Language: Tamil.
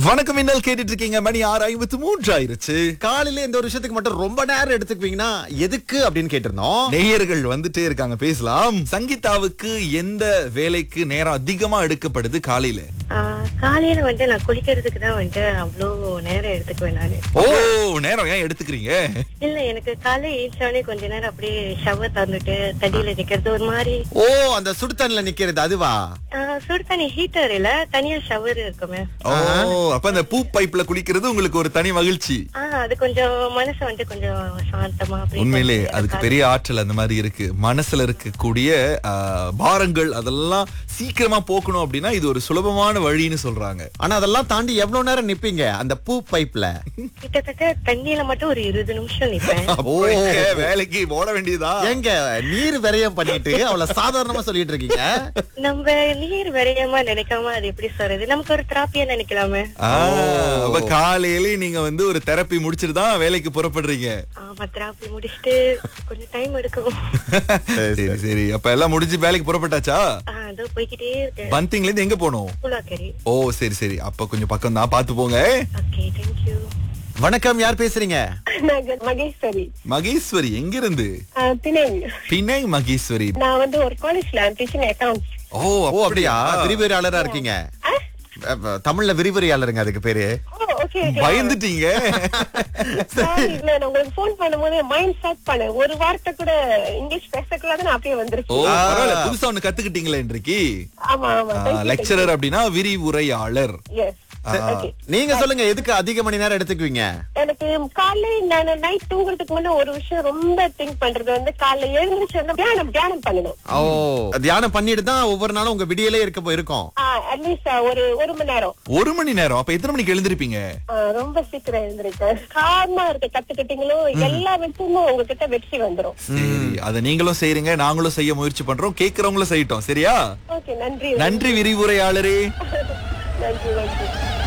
வணக்கம் மின்னல் கேட்டுட்டு இருக்கீங்க மணி ஆறு ஐம்பத்தி மூன்று ஆயிருச்சு காலையில இந்த ஒரு விஷயத்துக்கு மட்டும் ரொம்ப நேரம் எடுத்துக்குவீங்கன்னா எதுக்கு அப்படின்னு கேட்டிருந்தோம் நேயர்கள் வந்துட்டே இருக்காங்க பேசலாம் சங்கீதாவுக்கு எந்த வேலைக்கு நேரம் அதிகமா எடுக்கப்படுது காலையில ஆஹ் காலையில வந்து நான் குளிக்கிறதுக்கு தான் வந்து அவ்வளோ நேரம் எடுத்துக்குவேன் நானு ஓ நேரம் ஏன் எடுத்துக்கிறீங்க இல்ல எனக்கு காலை ஏற்றானே கொஞ்ச நேரம் அப்படியே ஷவர் தந்துட்டு தடியில நிக்கிறது ஒரு மாதிரி ஓ அந்த சுடுதண்ணில நிக்கிறது அதுவா ஆஹ் சுடு தண்ணி ஹீட்டர் இல்ல தனியா ஷவர் இருக்குமே ஓ அப்ப அந்த பூ பைப்ல குளிக்கிறது உங்களுக்கு ஒரு தனி மகிழ்ச்சி ஆஹ் அது கொஞ்சம் மனசு வந்து கொஞ்சம் சாந்தமா அப்படியே உண்மையிலே கொஞ்சம் அதுக்கு காலை- பெரிய ஆற்றல் அந்த மாதிரி இருக்கு மனசுல இருக்கக்கூடிய ஆ, பாரங்கள் அதெல்லாம் சீக்கிரமா போக்கணும் அப்படின்னா இது ஒரு சுலபமான வழின்னு சொல்றாங்க ஆனா அதெல்லாம் தாண்டி எவ்வளவு நேரம் நிப்பீங்க அந்த பூ பைப்ல கிட்டத்தட்ட தண்ணியில மட்டும் ஒரு இருபது நிமிஷம் நிப்பேன் அப்போ எங்க வேலைக்கு போட வேண்டியதா எங்க நீர் விரயம் பண்ணிட்டு அவ்வளவு சாதாரணமா சொல்லிட்டு இருக்கீங்க நம்ம நீர் விரையமா நினைக்காம அது எப்படி சொல்றது நமக்கு ஒரு திராப்பியா நினைக்கலாமே ஆ, அப்ப காலையில நீங்க வந்து ஒரு தெரப்பி முடிச்சிட்டு தான் வேலைக்கு புறப்படுறீங்க ஆமா திராப்பி முடிச்சுட்டு கொஞ்சம் டைம் எடுக்கும் சரி சரி அப்ப எல்லாம் முடிஞ்சு வேலைக்கு புறப்பட்டாச்சா ஆஹ் அதோ போய்கிட்டே இருக்கேன் பந்திங்ல இருந்து எங்க போனோம் புலாக்கரி ஓ சரி சரி அப்ப கொஞ்சம் பக்கம் தான் பாத்து போங்க ஓகே தேங்க்யூ வணக்கம் யார் பேசுறீங்க நாங்க மகேஸ்வரி மகேஸ்வரி எங்க இருந்து ஆஹ் திணை பிணை மகேஸ்வரி நான் வந்து ஒரு காலேஜ்ல டீச்சிங் அக்கௌண்ட்ஸ் ஓ ஓ அப்படியா விரிவுரையாளரா இருக்கீங்க அஹ், தமிழ்ல விரிவுரையாளருங்க அதுக்கு பேரு ஓ ஓகே பயந்துட்டீங்க இல்ல நான் உங்களுக்கு ஃபோன் பண்ணும்போது மைண்ட் செட் பண்ணேன் ஒரு வார்த்தை கூட இங்கிலீஷ் பேசக்கூடாது நான் அப்படியே ஓ வந்துருச்சு பரவாயில்ல புதுசா ஒண்ணு கத்துக்கிட்டீங்களா இன்றைக்கு ஆமா ஆமா லெக்சரர் அப்படின்னா விரிவுரையாளர் எஸ் ஆ. ஓகே நீங்க சொல்லுங்க எதுக்கு அதிக மணி நேரம் எடுத்துக்குவீங்க எனக்கு காலைல நான் நைட் தூங்குறதுக்கு முன்ன ஒரு விஷயம் ரொம்ப திங்க் பண்றது வந்து காலைல எழுந்திருச்சு வந்து தியானம் தியானம் பண்ணணும் ஓ தியானம் பண்ணிட்டு தான் ஒவ்வொரு நாளும் உங்க விடியலே இருக்க போயிருக்கும் அட்லீஸ்ட் ஒரு ஒரு மணி நேரம் ஒரு மணி நேரம் அப்ப எத்தனை மணிக்கு எழுந்திருப்பீங்க ஆஹ் ரொம்ப சீக்கிரம் எழுந்திருக்கேன் காரணமா இருக்க கத்துக்கிட்டீங்களோ எல்லா வெற்றியும் உங்ககிட்ட வெற்றி வந்துரும் சரி அத நீங்களும் செய்றீங்க நாங்களும் செய்ய முயற்சி பண்றோம் கேக்குறவங்களும் செய்யட்டும் சரியா ஓகே நன்றி நன்றி விரிவுரையாளரே நன்றி நன்றி